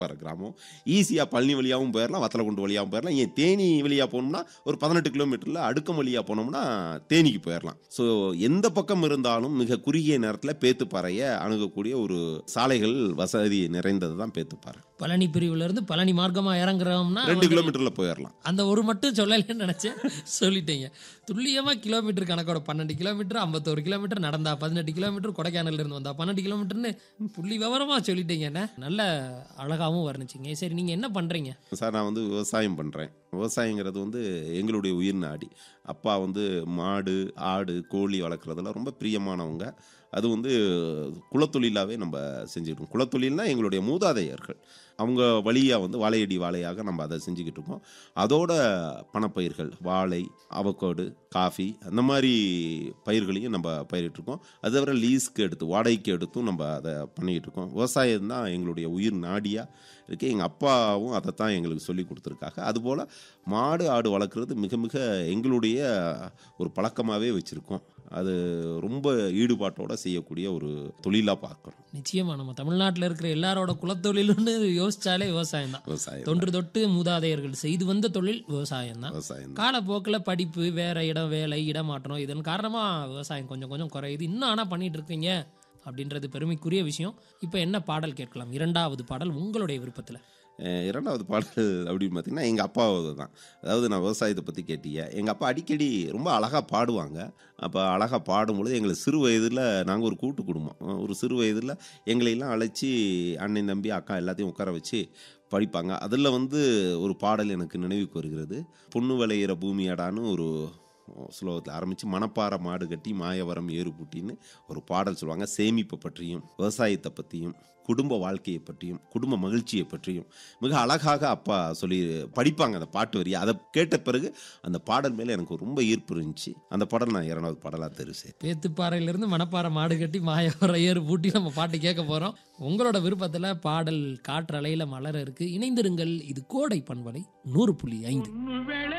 வர கிராமம் ஈஸியாக பழனி வழியாகவும் போயிடலாம் வத்தலக்குண்டு வழியாகவும் போயிடலாம் ஏன் தேனி வழியாக போனோம்னா ஒரு பதினெட்டு கிலோமீட்டரில் அடுக்கம் வழியாக போனோம்னா தேனிக்கு போயிடலாம் ஸோ எந்த பக்கம் இருந்தாலும் மிக குறுகிய நேரத்தில் பேத்துப்பாறையை அணுகக்கூடிய ஒரு சாலைகள் வசதி நிறைந்தது தான் பேத்துப்பாறை பழனி பிரிவுல இருந்து பழனி மார்க்கமா இறங்குறோம்னா ரெண்டு கிலோமீட்டரில் போயிடலாம் அந்த ஒரு மட்டும் சொல்லலைன்னு நினைச்சேன் சொல்லிட்டீங்க துல்லியமா கிலோமீட்டர் கணக்கோட பன்னெண்டு கிலோமீட்டர் ஐம்பத்தோரு கிலோமீட்டர் நடந்தா பதினெட்டு கிலோமீட்டர் கொடைக்கானல்ல இருந்து வந்தா பன்னெண்டு கிலோமீட்டர்னு புள்ளி விவரமா சொல்லிட்டீங்க என்ன நல்ல அழகாவும் வர்ணிச்சிங்க சரி நீங்க என்ன பண்றீங்க சார் நான் வந்து விவசாயம் பண்ணுறேன் விவசாயங்கிறது வந்து எங்களுடைய உயிர் நாடி அப்பா வந்து மாடு ஆடு கோழி வளர்க்குறதுல ரொம்ப பிரியமானவங்க அது வந்து குலத்தொழிலாகவே நம்ம செஞ்சுக்கிட்டோம் குலத்தொழில்னா எங்களுடைய மூதாதையர்கள் அவங்க வழியாக வந்து வாழையடி வாழையாக நம்ம அதை செஞ்சுக்கிட்டு இருக்கோம் அதோட பணப்பயிர்கள் வாழை அவக்கோடு காஃபி அந்த மாதிரி பயிர்களையும் நம்ம பயிரிட்டிருக்கோம் அது தவிர லீஸ்க்கு எடுத்து வாடகைக்கு எடுத்தும் நம்ம அதை பண்ணிக்கிட்டு இருக்கோம் விவசாயம் தான் எங்களுடைய உயிர் நாடியாக இருக்குது எங்கள் அப்பாவும் அதை தான் எங்களுக்கு சொல்லி கொடுத்துருக்காங்க அதுபோல் மாடு ஆடு வளர்க்குறது மிக மிக எங்களுடைய ஒரு பழக்கமாகவே வச்சுருக்கோம் அது ரொம்ப ஈடுபாட்டோட செய்யக்கூடிய ஒரு தொழிலாக பார்க்குறோம் நிச்சயமா நம்ம தமிழ்நாட்டுல இருக்கிற எல்லாரோட குலத்தொழில்னு யோசிச்சாலே விவசாயம் தான் விவசாயம் தொன்று தொட்டு மூதாதையர்கள் செய்து வந்த தொழில் விவசாயம் தான் விவசாயம் காலப்போக்கில் படிப்பு வேற இடம் வேலை இடமாற்றம் இதன் காரணமா விவசாயம் கொஞ்சம் கொஞ்சம் குறையுது இன்னும் ஆனா பண்ணிட்டு இருக்கீங்க அப்படின்றது பெருமைக்குரிய விஷயம் இப்போ என்ன பாடல் கேட்கலாம் இரண்டாவது பாடல் உங்களுடைய விருப்பத்துல அஹ் இரண்டாவது பாடல் அப்படின்னு பார்த்தீங்கன்னா எங்கள் அப்பாவது தான் அதாவது நான் விவசாயத்தை பற்றி கேட்டீங்க எங்கள் அப்பா அடிக்கடி ரொம்ப அழகாக பாடுவாங்க அப்போ அழகாக பாடும்பொழுது எங்களுக்கு சிறு வயதில் நாங்கள் ஒரு கூட்டு குடும்பம் ஒரு சிறு வயதில் எங்களையெல்லாம் அழைச்சி அண்ணன் தம்பி அக்கா எல்லாத்தையும் உட்கார வச்சு படிப்பாங்க அதில் வந்து ஒரு பாடல் எனக்கு நினைவுக்கு வருகிறது பொண்ணு விளையிற பூமியடான்னு ஒரு ஸ்லோகத்தில் ஆரம்பித்து மணப்பாறை மாடு கட்டி மாயவரம் ஏறு பூட்டின்னு ஒரு பாடல் சொல்லுவாங்க சேமிப்பை பற்றியும் விவசாயத்தை பற்றியும் குடும்ப வாழ்க்கையை பற்றியும் குடும்ப மகிழ்ச்சியை பற்றியும் மிக அழகாக அப்பா சொல்லி படிப்பாங்க அந்த பாட்டு வரி அதை கேட்ட பிறகு அந்த பாடல் மேலே எனக்கு ரொம்ப ஈர்ப்பு இருந்துச்சு அந்த பாடல் நான் இரண்டாவது பாடலாக தெரிவு செய்தேன் பேத்துப்பாறையிலிருந்து மணப்பாறை மாடு கட்டி மாயவர ஏறு பூட்டி நம்ம பாட்டு கேட்க போறோம் உங்களோட விருப்பத்துல பாடல் காற்றலையில மலர இருக்கு இணைந்திருங்கள் இது கோடை பண்பலை நூறு புள்ளி ஐந்து பொண்ணு வேளை